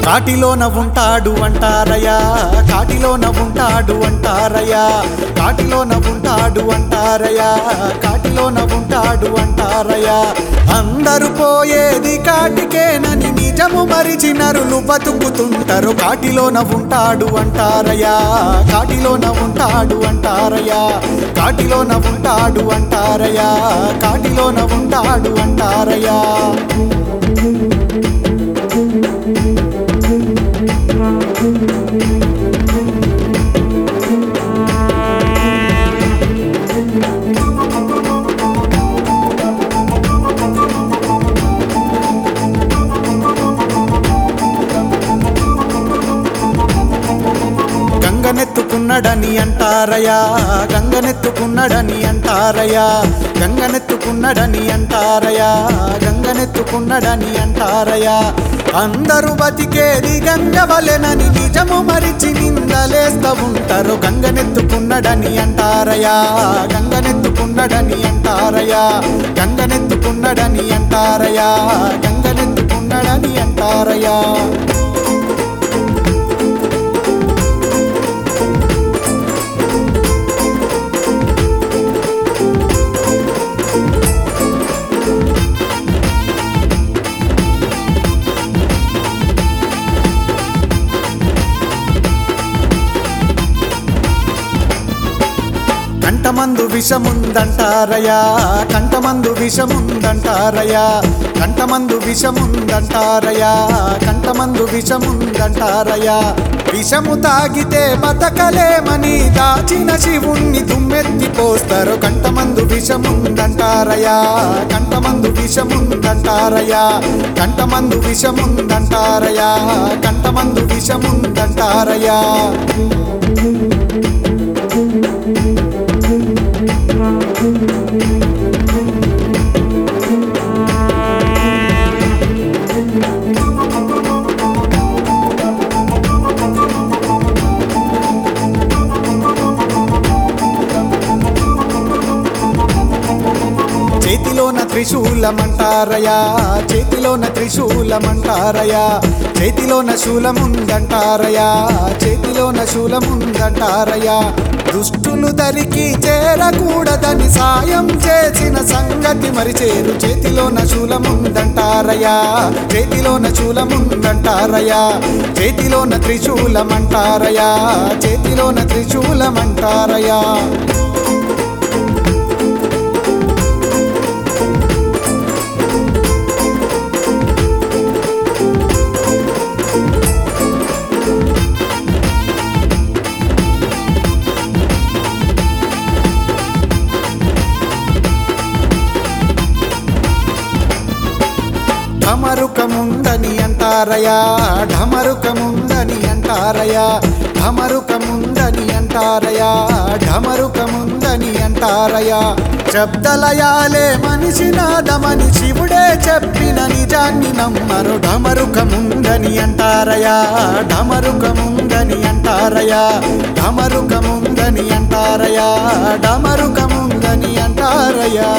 కాటిలోన ఉంటాడు అంటారయ్యా కాటిలోన ఉంటాడు అంటారయ్యా కాటిలోన ఉంటాడు అంటారయ్యా కాటిలోన ఉంటాడు అంటారయ్యా అందరూ పోయేది కాటికేనని నిజము మరిచి నరులు బతుకుతుంటారు కాటిలోన ఉంటాడు అంటారయ్యా కాటిలోన ఉంటాడు అంటారయ్యా కాటిలోన ఉంటాడు అంటారయ్యా కాటిలోన ఉంటాడు అంటారయ్యా గంగనెత్తుకున్నడని అంటారయ్యా గంగనెత్తుకున్నడని అంటారయ్యా గంగనెత్తుకున్నడని అంటారయ్యా గంగనెత్తుకున్నడని అంటారయ్యా అందరూ బతికేది గంగవలెనని నిజము మరిచి నిందలేస్తా ఉంటారు గంగనెత్తుకున్నడని అంటారయ్యా గంగనెత్తుకున్నడని అంటారయ్యా గంగనెత్తుకున్నడని అంటారయ్యా గంగనెత్తుకున్నడని అంటారయ్యా కంటమందు విషముందంటారయ్యా కంటమందు విషముందంటారయ్యా కంటమందు విషముందంటారయ్యా కంటమందు విషముందంటారయ్యా విషము తాగితే బతకలేమని దాచిన శివుణ్ణి దుమ్మెత్తి పోస్తారు కంటమందు విషముందంటారయ్యా కంటమందు విషముందంటారయ్యా కంటమందు విషముందంటారయ్యా కంటమందు విషముందంటారయ్యా చేతిలోన త్రిశూలమంటారయా చేతిలోన త్రిశూలమంటారయా చేతిలోన శూలముందంటారయా చేతిలోన శూలముందంటారయా దుష్టులు దరికి చేరకూడదని సాయం చేసిన సంగతి మరిచేరు చేతిలోన శూలముందంటారయా చేతిలోన శూలముందంటారయా చేతిలోన త్రిశూలమంటారయా చేతిలోన త్రిశూలమంటారయా ఢమరుకముందని అంటారయా ఢమరుకముందని అంటారయా ఢమరుకముందని అంటారయా ఢమరుకముందని అంటారయా శబ్దలయాలే మనిషి నాదమని శివుడే చెప్పిన నిజాన్ని నమ్మరు ఢమరుకముందని అంటారయా ఢమరుకముందని అంటారయా ఢమరుకముందని అంటారయా ఢమరుకముందని అంటారయా